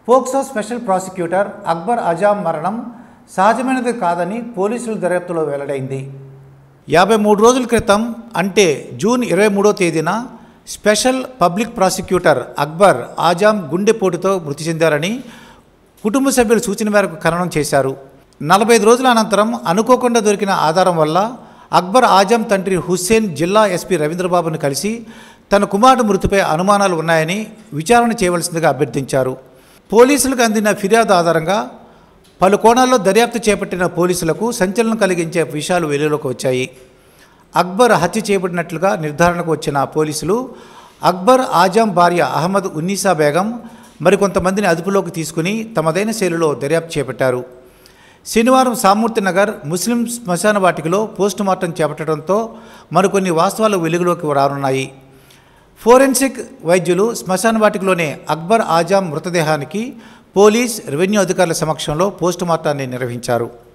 POCSO special prosecutor Akbar Azam మరణం సహజమైనది కాదని పోలీసుల దర్యాప్తులో వెల్లడైంది యాభై మూడు రోజుల క్రితం అంటే జూన్ ఇరవై మూడో తేదీన special public prosecutor Akbar Azam గుండెపోటుతో మృతి చెందారని కుటుంబ సభ్యులు సూచన మేరకు ఖననం చేశారు నలభై ఐదు రోజుల అనంతరం అనుకోకుండా దొరికిన ఆధారం వల్ల అక్బర్ ఆజం తండ్రి హుస్సేన్ జిల్లా ఎస్పీ రవీంద్రబాబును కలిసి తన కుమారుడు మృతిపై అనుమానాలు ఉన్నాయని విచారణ చేయవలసిందిగా అభ్యర్థించారు పోలీసులకు అందిన ఫిర్యాదు ఆధారంగా పలు కోణాల్లో దర్యాప్తు చేపట్టిన పోలీసులకు సంచలనం కలిగించే విషయాలు వెలుగులోకి వచ్చాయి అక్బర్ హత్య చేయబడినట్లుగా నిర్ధారణకు వచ్చిన పోలీసులు అక్బర్ ఆజం భార్య అహ్మద్ ఉన్నీసా బేగం మరికొంతమందిని అదుపులోకి తీసుకుని తమదైన శైలిలో దర్యాప్తు చేపట్టారు శనివారం సామూర్తి నగర్ ముస్లిం శ్మశాన వాటికలో పోస్టుమార్టం చేపట్టడంతో మరికొన్ని వాస్తవాలు వెలుగులోకి రానున్నాయి ఫోరెన్సిక్ వైద్యులు శ్మశాన వాటికలోనే అక్బర్ ఆజాం మృతదేహానికి పోలీస్ రెవెన్యూ అధికారుల సమక్షంలో పోస్టుమార్టాన్ని నిర్వహించారు